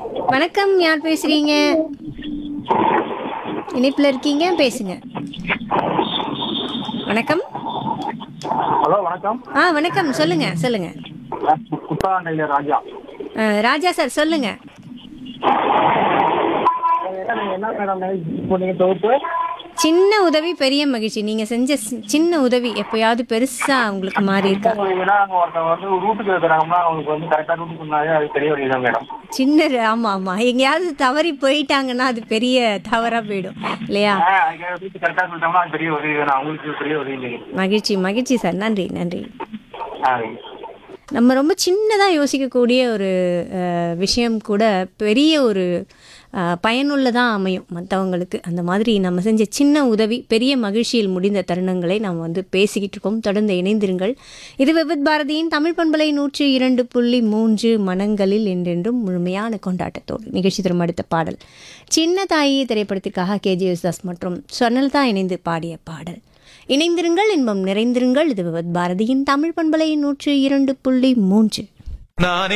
வணக்கம் யார் பேசுறீங்க இணைப்புல இருக்கீங்க பேசுங்க வணக்கம் ஹலோ வணக்கம் ஆ வணக்கம் சொல்லுங்க சொல்லுங்க புத்தாண்டையில ராஜா அஹ், ராஜா சார் சொல்லுங்க நீங்க என்ன மேடம் பண்ணீங்க தொகுப்பு சின்ன உதவி பெரிய மகிழ்ச்சி நீங்க செஞ்ச சி- சின்ன உதவி எப்பயாவது பெருசா உங்களுக்கு மாறி இருக்கா ஏன்னா அங்க ஒருத்தவங்க வந்து ரூட்டுக்கு இருக்கிறாங்கன்னா அவங்களுக்கு வந்து கரெக்டா ரூட்டுக்கு முன்னாலே அது பெரிய வழி தான் மேடம் சின்ன ஆமா ஆமா எங்கேயாவது தவறி போயிட்டாங்கன்னா அது பெரிய தவறா போயிடும் இல்லையா ரூட்டு கரெக்டா சொல்லிட்டோம்னா அது பெரிய உதவி வேணும் அவங்களுக்கு பெரிய உதவி இல்லைங்க மகிழ்ச்சி மகிழ்ச்சி சார் நன்றி நன்றி ஆ, நம்ம ரொம்ப சின்னதாக யோசிக்கக்கூடிய ஒரு அஹ், விஷயம் கூட பெரிய ஒரு பயனுள்ளதாக அமையும் மற்றவங்களுக்கு அந்த மாதிரி நம்ம செஞ்ச சின்ன உதவி பெரிய மகிழ்ச்சியில் முடிந்த தருணங்களை நாம் வந்து பேசிக்கிட்டு இருக்கோம் தொடர்ந்து இணைந்திருங்கள் இது விபத் பாரதியின் தமிழ் பண்பலை நூற்றி இரண்டு புள்ளி மூன்று மனங்களில் என்றென்றும் முழுமையான கொண்டாட்டத்தோடு நிகழ்ச்சி தரும் அடுத்த பாடல் சின்ன தாயி திரைப்படத்திற்காக கேஜி யேசுதாஸ் மற்றும் சொன்னல்தா இணைந்து பாடிய பாடல் இணைந்திருங்கள் இன்பம் நிறைந்திருங்கள் இது விபத் பாரதியின் தமிழ் பண்பலை நூற்று இரண்டு புள்ளி மூன்று நானே